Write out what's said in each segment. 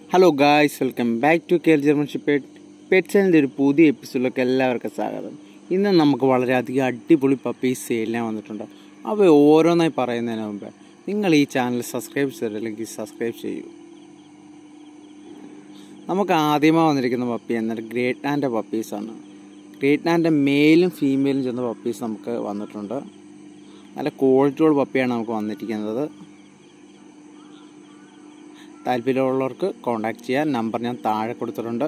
hello guys welcome back to care german ship pet പെറ്റ്സിൻ്റെ ഒരു പുതിയ എപ്പിസോഡിലേക്ക് എല്ലാവർക്കും സ്വാഗതം ഇന്ന് നമുക്ക് വളരെയധികം അടിപൊളി പപ്പീസ് സെയിലിനാൻ വന്നിട്ടുണ്ട് അവ ഓരോന്നായി പറയുന്നതിന് മുമ്പ് നിങ്ങൾ ഈ ചാനൽ സബ്സ്ക്രൈബ് ചെയ്തില്ലെങ്കിൽ സബ്സ്ക്രൈബ് ചെയ്യൂ നമുക്ക് ആദ്യമായി വന്നിരിക്കുന്ന പപ്പി എന്നാൽ ഗ്രേറ്റ് ആൻഡ് പപ്പീസാണ് ഗ്രേറ്റ് ആൻഡ് മെയിലും ഫീമെയിലും ചെന്ന പപ്പീസ് നമുക്ക് വന്നിട്ടുണ്ട് നല്ല ക്വാളിറ്റിയുള്ള പപ്പിയാണ് നമുക്ക് വന്നിരിക്കുന്നത് താല്പര്യമുള്ളവർക്ക് കോൺടാക്ട് ചെയ്യാൻ നമ്പർ ഞാൻ താഴെ കൊടുത്തിട്ടുണ്ട്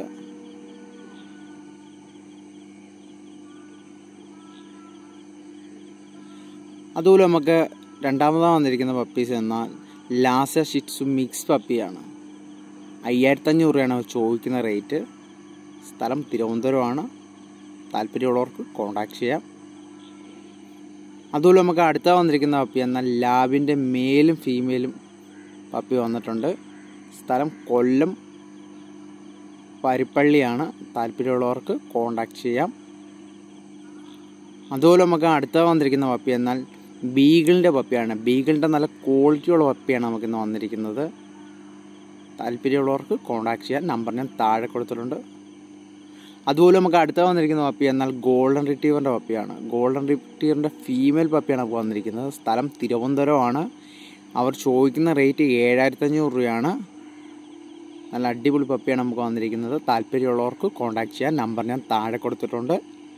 അതുപോലെ നമുക്ക് രണ്ടാമതായി വന്നിരിക്കുന്ന പപ്പീസ് എന്നാൽ ലാസ ഷിറ്റ്സു മിക്സ് പപ്പിയാണ് അയ്യായിരത്തഞ്ഞൂറ് രൂപയാണ് അവർ ചോദിക്കുന്ന റേറ്റ് സ്ഥലം തിരുവനന്തപുരമാണ് താല്പര്യമുള്ളവർക്ക് കോൺടാക്ട് ചെയ്യാം അതുപോലെ നമുക്ക് അടുത്ത വന്നിരിക്കുന്ന പപ്പി എന്നാൽ ലാബിൻ്റെ മെയിലും ഫീമെയിലും പപ്പി വന്നിട്ടുണ്ട് സ്ഥലം കൊല്ലം പരിപ്പള്ളിയാണ് താല്പര്യമുള്ളവർക്ക് കോണ്ടാക്ട് ചെയ്യാം അതുപോലെ നമുക്ക് അടുത്ത വന്നിരിക്കുന്ന പപ്പി എന്നാൽ ബീഗിളിൻ്റെ പപ്പിയാണ് ബീഗിളിൻ്റെ നല്ല ക്വാളിറ്റിയുള്ള പപ്പിയാണ് നമുക്കിന്ന് വന്നിരിക്കുന്നത് താല്പര്യമുള്ളവർക്ക് കോണ്ടാക്ട് ചെയ്യാം നമ്പർ ഞാൻ താഴെ കൊടുത്തിട്ടുണ്ട് അതുപോലെ നമുക്ക് അടുത്ത വന്നിരിക്കുന്ന പപ്പി എന്നാൽ ഗോൾഡൻ റിട്ടീവറിൻ്റെ പപ്പിയാണ് ഗോൾഡൻ റിട്ടീവറിൻ്റെ ഫീമെയിൽ പപ്പിയാണ് നമുക്ക് വന്നിരിക്കുന്നത് സ്ഥലം തിരുവനന്തപുരമാണ് അവർ ചോദിക്കുന്ന റേറ്റ് ഏഴായിരത്തഞ്ഞൂറ് രൂപയാണ് നല്ല അടിപൊളി പപ്പിയാണ് നമുക്ക് വന്നിരിക്കുന്നത് താല്പര്യമുള്ളവർക്ക് കോൺടാക്ട് ചെയ്യാൻ നമ്പർ ഞാൻ താഴെ കൊടുത്തിട്ടുണ്ട്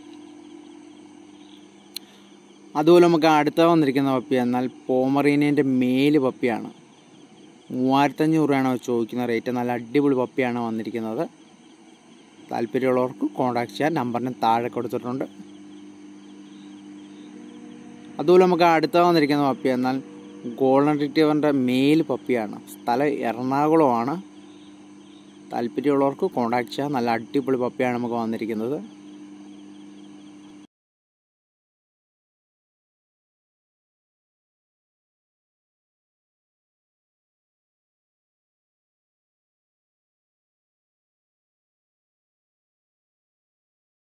അതുപോലെ നമുക്ക് അടുത്ത വന്നിരിക്കുന്ന പപ്പി എന്നാൽ പോമറീനിയൻ്റെ മേല് പപ്പിയാണ് മൂവായിരത്തഞ്ഞൂറ് രൂപയാണ് അവർ ചോദിക്കുന്ന റേറ്റ് നല്ല അടിപൊളി പപ്പിയാണ് വന്നിരിക്കുന്നത് താല്പര്യമുള്ളവർക്ക് കോൺടാക്ട് ചെയ്യാൻ നമ്പർ ഞാൻ താഴെ കൊടുത്തിട്ടുണ്ട് അതുപോലെ നമുക്ക് അടുത്ത വന്നിരിക്കുന്ന പപ്പി എന്നാൽ ഗോൾഡൻ റിട്രീവറിൻ്റെ മെയിൽ പപ്പിയാണ് സ്ഥലം എറണാകുളമാണ് താല്പര്യമുള്ളവർക്ക് കോൺടാക്ട് ചെയ്യാം നല്ല അടിപൊളി പപ്പിയാണ് നമുക്ക് വന്നിരിക്കുന്നത്